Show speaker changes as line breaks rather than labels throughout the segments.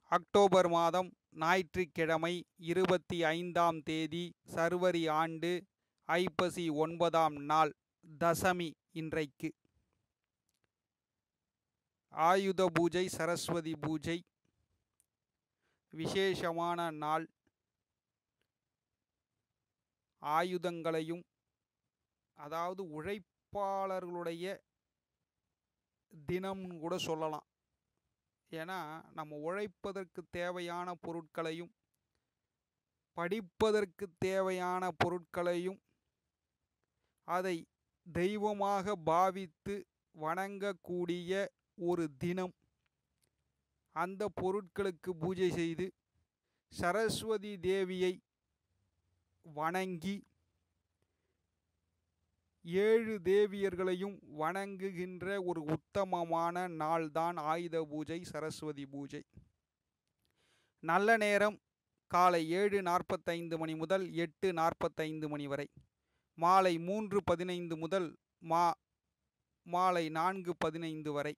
October மாதம் ஞாயிற்றுக்கிழமை இருபத்தி ஐந்தாம் தேதி சர்வரி ஆண்டு ஐப்பசி ஒன்பதாம் நாள் தசமி இன்றைக்கு ஆயுத பூஜை சரஸ்வதி பூஜை விசேஷமான நாள் ஆயுதங்களையும் அதாவது உழைப்பாளர்களுடைய தினம்னு கூட சொல்லலாம் ஏன்னா நம்ம உழைப்பதற்கு தேவையான பொருட்களையும் படிப்பதற்கு தேவையான பொருட்களையும் அதை தெய்வமாக பாவித்து வணங்கக்கூடிய ஒரு தினம் அந்த பொருட்களுக்கு பூஜை செய்து சரஸ்வதி தேவியை வணங்கி ஏழு தேவியர்களையும் வணங்குகின்ற ஒரு உத்தமமான நாள்தான் ஆயுத பூஜை சரஸ்வதி பூஜை நல்ல நேரம் காலை ஏழு நாற்பத்தைந்து மணி முதல் எட்டு நாற்பத்தைந்து மணி வரை மாலை மூன்று பதினைந்து முதல் மா மாலை நான்கு பதினைந்து வரை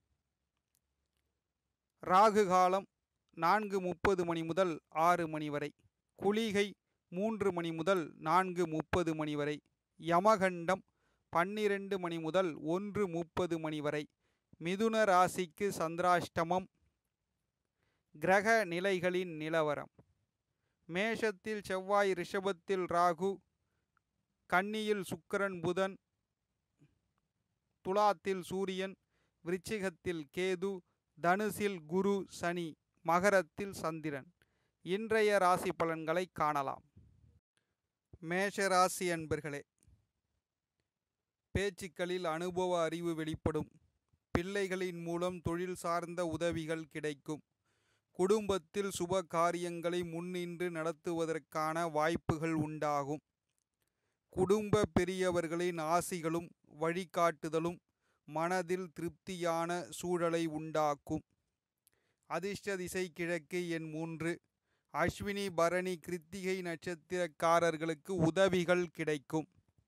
ராகு காலம் நான்கு முப்பது மணி முதல் ஆறு மணி வரை குளிகை மூன்று மணி முதல் நான்கு முப்பது மணி வரை யமகண்டம் பன்னிரண்டு மணி முதல் ஒன்று முப்பது மணி வரை மிதுன ராசிக்கு சந்திராஷ்டமம் கிரக நிலைகளின் நிலவரம் மேஷத்தில் செவ்வாய் ரிஷபத்தில் ராகு கன்னியில் சுக்கிரன் புதன் துலாத்தில் சூரியன் விருச்சிகத்தில் கேது தனுசில் குரு சனி மகரத்தில் சந்திரன் இன்றைய ராசி பலன்களை காணலாம் மேஷ ராசி அன்பர்களே பேச்சுக்களில் அனுபவ அறிவு வெளிப்படும் பிள்ளைகளின் மூலம் தொழில் சார்ந்த உதவிகள் கிடைக்கும் குடும்பத்தில் சுப காரியங்களை முன்னின்று நடத்துவதற்கான வாய்ப்புகள் உண்டாகும் குடும்ப பெரியவர்களின் ஆசிகளும் வழிகாட்டுதலும் மனதில் திருப்தியான சூழலை உண்டாக்கும் அதிர்ஷ்ட திசை கிழக்கு எண் மூன்று அஸ்வினி பரணி கிருத்திகை நட்சத்திரக்காரர்களுக்கு உதவிகள் கிடைக்கும்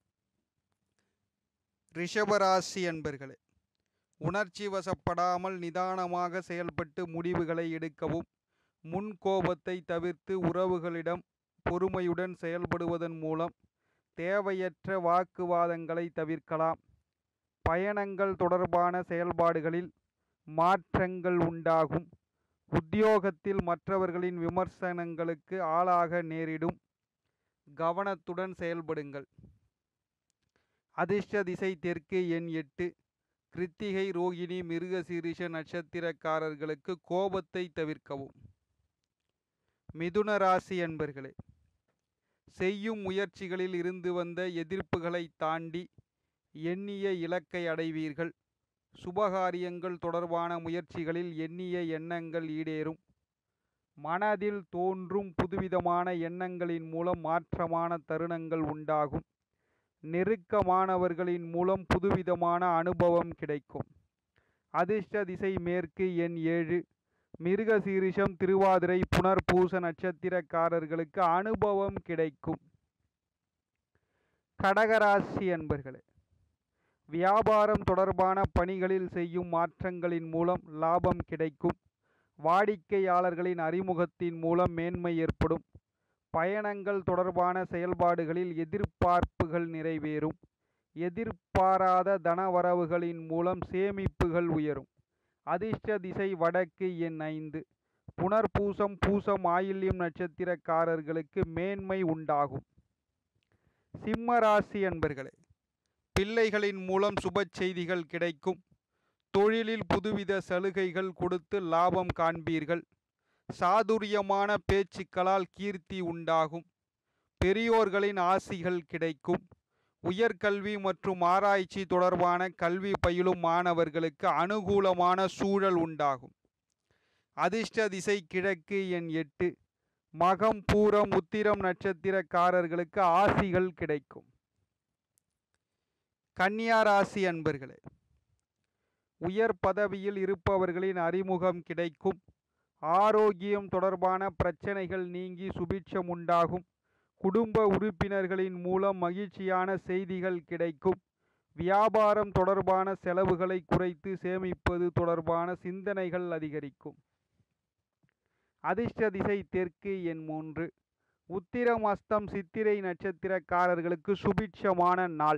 ரிஷபராசி அன்பர்களே உணர்ச்சி வசப்படாமல் நிதானமாக செயல்பட்டு முடிவுகளை எடுக்கவும் முன் கோபத்தை தவிர்த்து உறவுகளிடம் பொறுமையுடன் செயல்படுவதன் மூலம் தேவையற்ற வாக்குவாதங்களை தவிர்க்கலாம் பயணங்கள் தொடர்பான செயல்பாடுகளில் மாற்றங்கள் உண்டாகும் உத்தியோகத்தில் மற்றவர்களின் விமர்சனங்களுக்கு ஆளாக நேரிடும் கவனத்துடன் செயல்படுங்கள் அதிர்ஷ்ட திசை தெற்கு எண் எட்டு கிருத்திகை ரோகிணி மிருகசீரிஷ நட்சத்திரக்காரர்களுக்கு கோபத்தை தவிர்க்கவும் மிதுன ராசி என்பர்களே செய்யும் முயற்சிகளில் இருந்து வந்த எதிர்ப்புகளை தாண்டி எண்ணிய இலக்கை அடைவீர்கள் சுபகாரியங்கள் தொடர்பான முயற்சிகளில் எண்ணிய எண்ணங்கள் ஈடேறும் மனதில் தோன்றும் புதுவிதமான எண்ணங்களின் மூலம் மாற்றமான தருணங்கள் உண்டாகும் நெருக்கமானவர்களின் மூலம் புதுவிதமான அனுபவம் கிடைக்கும் அதிர்ஷ்ட திசை மேற்கு எண் ஏழு மிருகசீரிஷம் திருவாதிரை புனர்பூச நட்சத்திரக்காரர்களுக்கு அனுபவம் கிடைக்கும் கடகராசி அன்பர்களே வியாபாரம் தொடர்பான பணிகளில் செய்யும் மாற்றங்களின் மூலம் லாபம் கிடைக்கும் வாடிக்கையாளர்களின் அறிமுகத்தின் மூலம் மேன்மை ஏற்படும் பயணங்கள் தொடர்பான செயல்பாடுகளில் எதிர்பார்ப்புகள் நிறைவேறும் எதிர்பாராத தனவரவுகளின் மூலம் சேமிப்புகள் உயரும் அதிர்ஷ்ட திசை வடக்கு எண் ஐந்து புனர்பூசம் பூசம் ஆயில்யம் நட்சத்திரக்காரர்களுக்கு மேன்மை உண்டாகும் சிம்ம ராசி அன்பர்களே பிள்ளைகளின் மூலம் சுப செய்திகள் கிடைக்கும் தொழிலில் புதுவித சலுகைகள் கொடுத்து லாபம் காண்பீர்கள் சாதுரியமான பேச்சுக்களால் கீர்த்தி உண்டாகும் பெரியோர்களின் ஆசிகள் கிடைக்கும் உயர்கல்வி மற்றும் ஆராய்ச்சி தொடர்பான கல்வி பயிலும் மாணவர்களுக்கு அனுகூலமான சூழல் உண்டாகும் அதிர்ஷ்ட திசை கிழக்கு எண் எட்டு மகம் பூரம் உத்திரம் நட்சத்திரக்காரர்களுக்கு ஆசிகள் கிடைக்கும் கன்னியா ராசி அன்பர்களே உயர் பதவியில் இருப்பவர்களின் அறிமுகம் கிடைக்கும் ஆரோக்கியம் தொடர்பான பிரச்சனைகள் நீங்கி சுபிட்சம் உண்டாகும் குடும்ப உறுப்பினர்களின் மூலம் மகிழ்ச்சியான செய்திகள் கிடைக்கும் வியாபாரம் தொடர்பான செலவுகளை குறைத்து சேமிப்பது தொடர்பான சிந்தனைகள் அதிகரிக்கும் அதிர்ஷ்ட திசை தெற்கு எண் மூன்று உத்திரம் அஸ்தம் சித்திரை நட்சத்திரக்காரர்களுக்கு சுபிட்சமான நாள்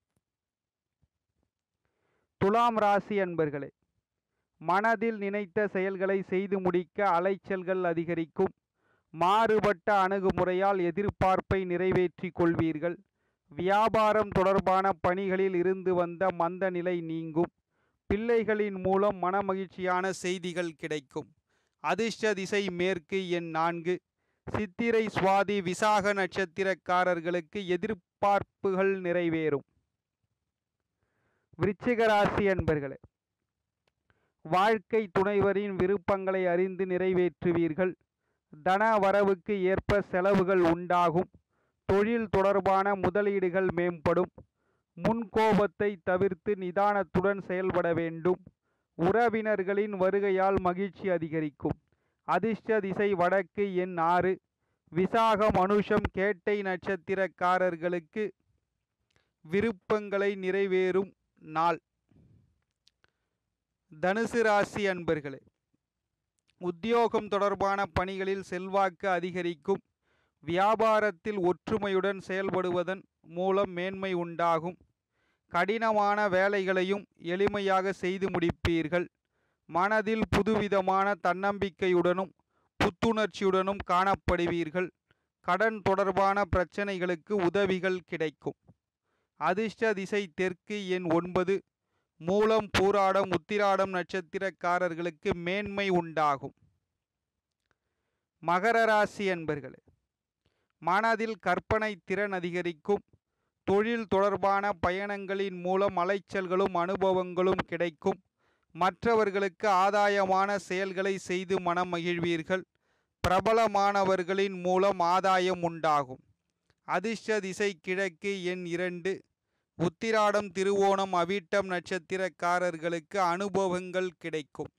துலாம் ராசி அன்பர்களே மனதில் நினைத்த செயல்களை செய்து முடிக்க அலைச்சல்கள் அதிகரிக்கும் மாறுபட்ட அணுகுமுறையால் எதிர்பார்ப்பை நிறைவேற்றிக் கொள்வீர்கள் வியாபாரம் தொடர்பான பணிகளில் இருந்து வந்த மந்த நிலை நீங்கும் பிள்ளைகளின் மூலம் மனமகிழ்ச்சியான செய்திகள் கிடைக்கும் அதிர்ஷ்ட திசை மேற்கு எண் நான்கு சித்திரை சுவாதி விசாக நட்சத்திரக்காரர்களுக்கு எதிர்பார்ப்புகள் நிறைவேறும் விருச்சிக ராசி அன்பர்களே வாழ்க்கை துணைவரின் விருப்பங்களை அறிந்து நிறைவேற்றுவீர்கள் தன வரவுக்கு ஏற்ப செலவுகள் உண்டாகும் தொழில் தொடர்பான முதலீடுகள் மேம்படும் முன்கோபத்தை தவிர்த்து நிதானத்துடன் செயல்பட வேண்டும் உறவினர்களின் வருகையால் மகிழ்ச்சி அதிகரிக்கும் அதிர்ஷ்ட திசை வடக்கு எண் ஆறு விசாகம் அனுஷம் கேட்டை நட்சத்திரக்காரர்களுக்கு விருப்பங்களை நிறைவேறும் நாள் தனுசு ராசி அன்பர்களே உத்தியோகம் தொடர்பான பணிகளில் செல்வாக்கு அதிகரிக்கும் வியாபாரத்தில் ஒற்றுமையுடன் செயல்படுவதன் மூலம் மேன்மை உண்டாகும் கடினமான வேலைகளையும் எளிமையாக செய்து முடிப்பீர்கள் மனதில் புதுவிதமான தன்னம்பிக்கையுடனும் புத்துணர்ச்சியுடனும் காணப்படுவீர்கள் கடன் தொடர்பான பிரச்சனைகளுக்கு உதவிகள் கிடைக்கும் அதிர்ஷ்ட திசை தெற்கு எண் ஒன்பது மூலம் பூராடம் உத்திராடம் நட்சத்திரக்காரர்களுக்கு மேன்மை உண்டாகும் மகர ராசி என்பர்களே மனதில் கற்பனை திறன் அதிகரிக்கும் தொழில் தொடர்பான பயணங்களின் மூலம் அலைச்சல்களும் அனுபவங்களும் கிடைக்கும் மற்றவர்களுக்கு ஆதாயமான செயல்களை செய்து மனம் மகிழ்வீர்கள் பிரபலமானவர்களின் மூலம் ஆதாயம் உண்டாகும் அதிர்ஷ்ட திசை கிழக்கு எண் இரண்டு உத்திராடம் திருவோணம் அவிட்டம் நட்சத்திரக்காரர்களுக்கு அனுபவங்கள் கிடைக்கும்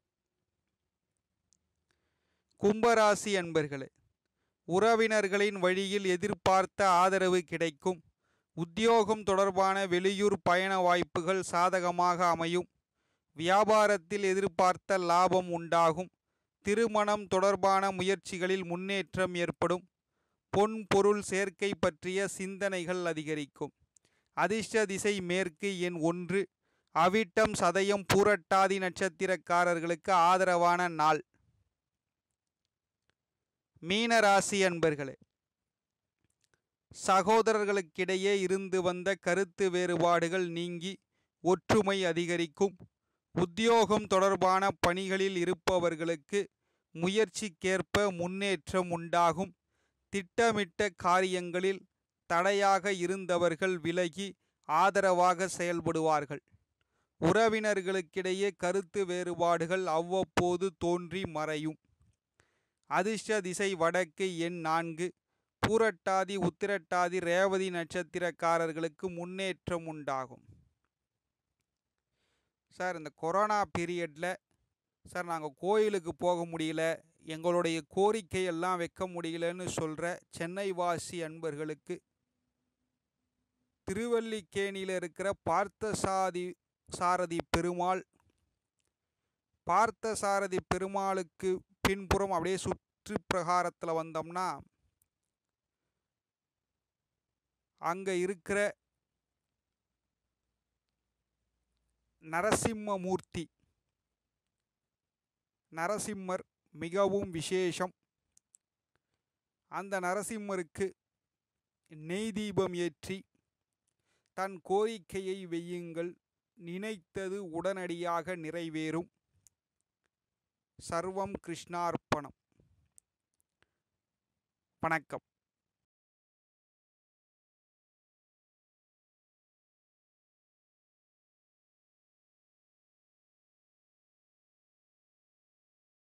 கும்பராசி அன்பர்களே உறவினர்களின் வழியில் எதிர்பார்த்த ஆதரவு கிடைக்கும் உத்தியோகம் தொடர்பான வெளியூர் பயண வாய்ப்புகள் சாதகமாக அமையும் வியாபாரத்தில் எதிர்பார்த்த லாபம் உண்டாகும் திருமணம் தொடர்பான முயற்சிகளில் முன்னேற்றம் ஏற்படும் பொன் பொருள் சேர்க்கை பற்றிய சிந்தனைகள் அதிகரிக்கும் அதிர்ஷ்ட திசை மேற்கு எண் ஒன்று அவிட்டம் சதயம் பூரட்டாதி நட்சத்திரக்காரர்களுக்கு ஆதரவான நாள் மீன ராசி அன்பர்களே சகோதரர்களுக்கிடையே இருந்து வந்த கருத்து வேறுபாடுகள் நீங்கி ஒற்றுமை அதிகரிக்கும் உத்தியோகம் தொடர்பான பணிகளில் இருப்பவர்களுக்கு முயற்சிக்கேற்ப முன்னேற்றம் உண்டாகும் திட்டமிட்ட காரியங்களில் தடையாக இருந்தவர்கள் விலகி ஆதரவாக செயல்படுவார்கள் உறவினர்களுக்கிடையே கருத்து வேறுபாடுகள் அவ்வப்போது தோன்றி மறையும் அதிர்ஷ்ட திசை வடக்கு எண் நான்கு பூரட்டாதி உத்திரட்டாதி ரேவதி நட்சத்திரக்காரர்களுக்கு முன்னேற்றம் உண்டாகும் சார் இந்த கொரோனா பீரியடில் சார் நாங்கள் கோயிலுக்கு போக முடியல எங்களுடைய கோரிக்கையெல்லாம் வைக்க முடியலன்னு சொல்கிற சென்னை வாசி அன்பர்களுக்கு திருவல்லிக்கேணியில் இருக்கிற பார்த்தசாதி சாரதி பெருமாள் பார்த்தசாரதி பெருமாளுக்கு பின்புறம் அப்படியே சுற்று பிரகாரத்தில் வந்தோம்னா அங்கே இருக்கிற நரசிம்மமூர்த்தி நரசிம்மர் மிகவும் விசேஷம் அந்த நரசிம்மருக்கு நெய் தீபம் ஏற்றி தன் கோரிக்கையை வையுங்கள் நினைத்தது உடனடியாக நிறைவேறும் சர்வம் கிருஷ்ணார்ப்பணம் வணக்கம்